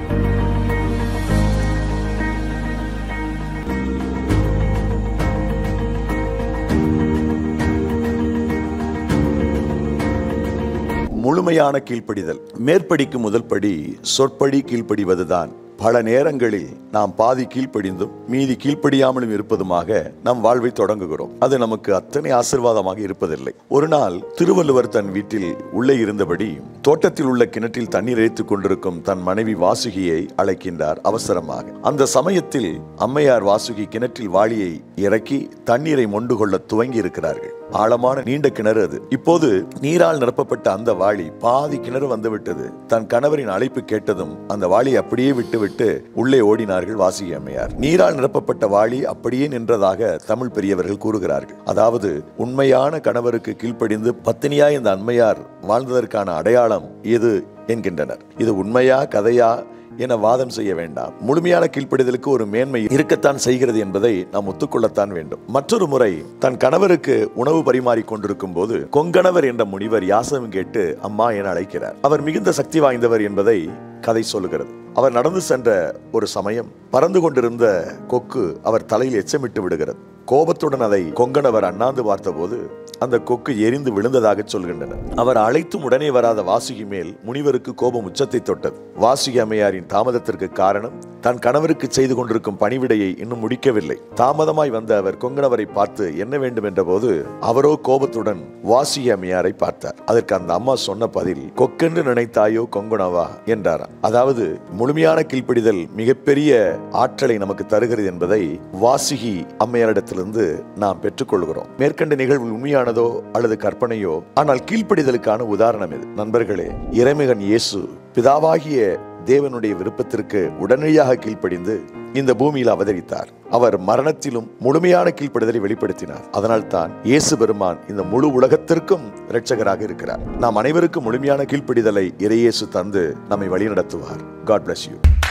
முழுமையான கீழ்ப்படிதல் மேற்படிக்கு முதல் படி சொற்படி கீழ்ப்படிவதுதான் பல நேரங்களில் நாம் பாதி கீழ்ப்படிந்தும் மீதி கீழ்ப்படியாமலும் இருப்பதுமாக நம் வாழ்வை தொடங்குகிறோம் அது நமக்கு அத்தனை ஆசிர்வாதமாக இருப்பதில்லை ஒரு நாள் திருவள்ளுவர் தன் வீட்டில் உள்ளே இருந்தபடி தோட்டத்தில் உள்ள கிணற்றில் தண்ணீர் இறைத்துக் கொண்டிருக்கும் தன் மனைவி வாசுகியை அழைக்கின்றார் அவசரமாக அந்த சமயத்தில் அம்மையார் வாசுகி கிணற்றில் வாளியை இறக்கி தண்ணீரை மொண்டு கொள்ள துவங்கி இருக்கிறார்கள் ஆழமான நீண்ட கிணறு அது இப்போது நீரால் நிரப்பப்பட்ட அந்த வாளி பாதி கிணறு வந்துவிட்டது தன் கணவரின் அழைப்பு கேட்டதும் அந்த வாளியை அப்படியே விட்டுவிட்டு உள்ளே ஓடினார்கள் வாசிகி அம்மையார் நீரால் நிரப்பப்பட்ட வாளி அப்படியே நின்றதாக தமிழ் பெரியவர்கள் கூறுகிறார்கள் அதாவது உண்மையான கணவருக்கு கீழ்ப்படிந்து பத்தினியாய் இந்த அம்மையார் வாழ்ந்ததற்கான அடையாளம் இது என்கின்றனர் இது உண்மையா கதையா என வாதம் செய்ய வேண்டாம் முழுமையான கீழ்ப்படிதலுக்கு ஒரு மேன்மை இருக்கத்தான் செய்கிறது என்பதை நாம் ஒத்துக்கொள்ளத்தான் வேண்டும் மற்றொரு முறை தன் கணவருக்கு உணவு பரிமாறிக் கொண்டிருக்கும் போது கொங்கணவர் என்ற முனிவர் யாசகம் கேட்டு அம்மா என அழைக்கிறார் அவர் மிகுந்த சக்தி வாய்ந்தவர் என்பதை கதை சொல்லுகிறது அவர் நடந்து சென்ற ஒரு சமயம் பறந்து கொண்டிருந்த கொக்கு அவர் தலையில் எச்சமிட்டு விடுகிறது கோபத்துடன் அதை கொங்கணவர் அண்ணாந்து பார்த்தபோது அந்த கொக்கு எரிந்து விழுந்ததாக சொல்கின்றனர் அவர் அழைத்தும் உடனே வராத வாசுகி மேல் முனிவருக்கு கோபம் உச்சத்தை தொட்டது வாசுகி அம்மையாரின் தாமதத்திற்கு காரணம் தன் கணவருக்கு செய்து கொண்டிருக்கும் பணிவிடையை இன்னும் முடிக்கவில்லை தாமதமாய் வந்த அவர் கொங்கணவரை பார்த்து என்ன வேண்டும் என்ற போது அவரோ கோபத்துடன் வாசுகி அம்மையாரை பார்த்தார் அதற்கு அந்த அம்மா சொன்ன பதில் கொக்கென்று நினைத்தாயோ கொங்குணவா என்றாராம் அதாவது முழுமையான கீழ்ப்பிடிதல் மிகப்பெரிய ஆற்றலை நமக்கு தருகிறது என்பதை வாசுகி அம்மையாரிடத்திலிருந்து நாம் பெற்றுக்கொள்கிறோம் மேற்கண்ட நிகழ்வு உண்மையானதோ அல்லது கற்பனையோ ஆனால் கீழ்ப்படிதலுக்கான உதாரணம் இது நண்பர்களே இறைமகன் இயேசு பிதாவாகிய தேவனுடைய விருப்பத்திற்கு உடனடியாக கீழ்ப்படிந்து இந்த பூமியில் அவதரித்தார் அவர் மரணத்திலும் முழுமையான கீழ்ப்படுதலை வெளிப்படுத்தினார் அதனால் தான் இயேசு பெருமான் இந்த முழு உலகத்திற்கும் இரட்சகராக இருக்கிறார் நாம் அனைவருக்கும் முழுமையான கீழ்ப்படிதலை இறையேசு தந்து நம்மை வழிநடத்துவார் காட் bless யூ